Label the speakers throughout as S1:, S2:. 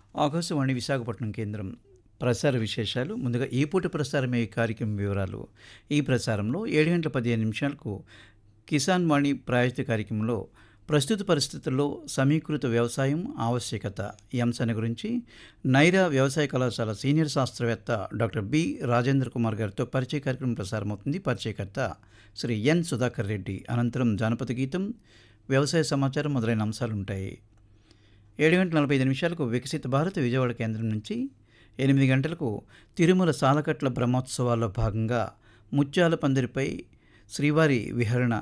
S1: ఆకాశవాణి విశాఖపట్నం కేంద్రం ప్రసార విశేషాలు ముందుగా ఈ పూట ప్రసారమయ్యే కార్యక్రమం వివరాలు ఈ ప్రసారంలో ఏడు గంటల పదిహేను నిమిషాలకు కిసాన్ వాణి ప్రాయోజిత కార్యక్రమంలో ప్రస్తుత పరిస్థితుల్లో సమీకృత వ్యవసాయం ఆవశ్యకత ఈ అంశాన్ని గురించి నైరా వ్యవసాయ కళాశాల సీనియర్ శాస్త్రవేత్త డాక్టర్ బి రాజేంద్ర కుమార్ గారితో పరిచయ కార్యక్రమం ప్రసారమవుతుంది పరిచయకర్త శ్రీ ఎన్ సుధాకర్ రెడ్డి అనంతరం జానపద గీతం వ్యవసాయ సమాచారం మొదలైన అంశాలు ఉంటాయి ఏడు గంటల నలభై ఐదు నిమిషాలకు వికసిత భారత్ విజయవాడ కేంద్రం నుంచి ఎనిమిది గంటలకు తిరుమల సాలకట్ల బ్రహ్మోత్సవాల్లో భాగంగా ముత్యాల పందిరిపై శ్రీవారి విహరణ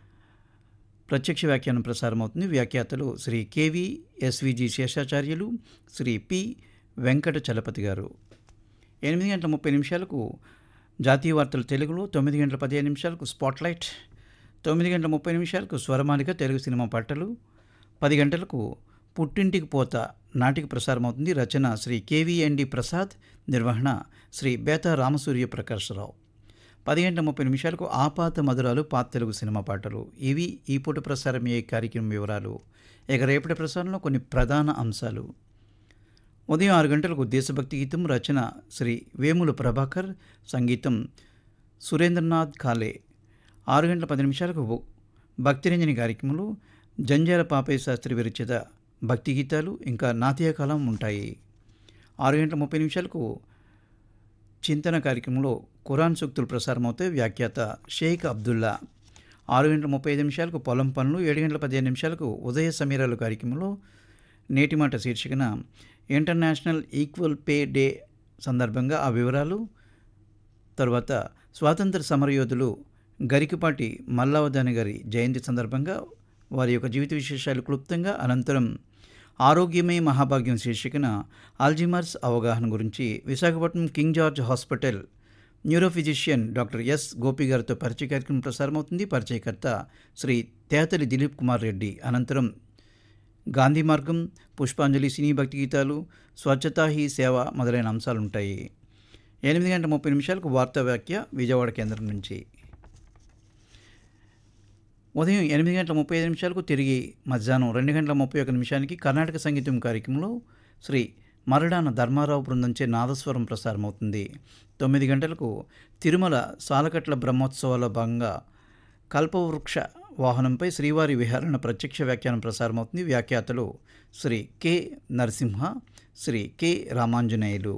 S1: ప్రత్యక్ష వ్యాఖ్యానం ప్రసారమవుతుంది వ్యాఖ్యాతలు Shri KV SVG Seshacharyulu Shri P Venkata Chalapathi garu ఎనిమిది గంటల ముప్పై నిమిషాలకు జాతీయ వార్తలు తెలుగులో తొమ్మిది గంటల పదిహేను నిమిషాలకు స్పాట్లైట్ తొమ్మిది గంటల ముప్పై నిమిషాలకు స్వరమాలిక తెలుగు సినిమా పాటలు పది గంటలకు పుట్టింటికి పోత నాటిక ప్రసారమవుతుంది రచన శ్రీ కేవీఎన్డి ప్రసాద్ నిర్వహణ శ్రీ బేతా రామసూర్య ప్రకాశరావు పది గంటల ముప్పై నిమిషాలకు ఆపాత మధురాలు పాత తెలుగు సినిమా పాటలు ఇవి ఈ పూట ప్రసారమయ్యే కార్యక్రమం వివరాలు ఇక రేపటి ప్రసారంలో కొన్ని ప్రధాన అంశాలు ఉదయం ఆరు గంటలకు దేశభక్తి గీతం రచన శ్రీ వేముల ప్రభాకర్ సంగీతం సురేంద్రనాథ్ కాలే ఆరు గంటల పది నిమిషాలకు భక్తిరంజని కార్యక్రమంలో జంజాల పాపయ్య శాస్త్రి విరచిత భక్తి గీతాలు ఇంకా నాట్య కాలం ఉంటాయి ఆరు గంటల ముప్పై నిమిషాలకు చింతన కార్యక్రమంలో ఖురాన్ సూక్తులు ప్రసారమవుతాయి వ్యాఖ్యాత షేక్ అబ్దుల్లా ఆరు గంటల ముప్పై ఐదు నిమిషాలకు పొలం పనులు ఏడు గంటల పదిహేను నిమిషాలకు ఉదయ సమీరాలు కార్యక్రమంలో నేటి మాట శీర్షికన ఇంటర్నేషనల్ ఈక్వల్ పే డే సందర్భంగా ఆ వివరాలు తర్వాత స్వాతంత్ర సమరయోధులు గరికపాటి మల్లావదాని గారి జయంతి సందర్భంగా వారి యొక్క జీవిత విశేషాలు క్లుప్తంగా అనంతరం ఆరోగ్యమే మహాభాగ్యం శీర్షికన ఆల్జిమర్స్ అవగాహన గురించి Visakhapatnam King George hospital neurophysician doctor S Gopi గారితో పరిచయ కార్యక్రమం ప్రసారమవుతుంది పరిచయకర్త శ్రీ తేతలి దిలీప్ కుమార్ రెడ్డి అనంతరం గాంధీ మార్గం పుష్పాంజలి సినీ భక్తి గీతాలు స్వచ్ఛతా హీ సేవ మొదలైన అంశాలు ఉంటాయి ఎనిమిది గంటల ముప్పై నిమిషాలకు వార్తా వ్యాఖ్య విజయవాడ కేంద్రం నుంచి ఉదయం ఎనిమిది గంటల ముప్పై ఐదు నిమిషాలకు తిరిగి మధ్యాహ్నం రెండు గంటల ముప్పై ఒక నిమిషానికి కర్ణాటక సంగీతం కార్యక్రమంలో శ్రీ మరడాన ధర్మారావు బృందంచే నాదస్వరం ప్రసారమవుతుంది తొమ్మిది గంటలకు తిరుమల సాలకట్ల బ్రహ్మోత్సవాల భాగంగా కల్పవృక్ష వాహనంపై శ్రీవారి విహరణ ప్రత్యక్ష వ్యాఖ్యానం ప్రసారమవుతుంది వ్యాఖ్యాతలు శ్రీ కె నరసింహ శ్రీ కె రామాంజనేయులు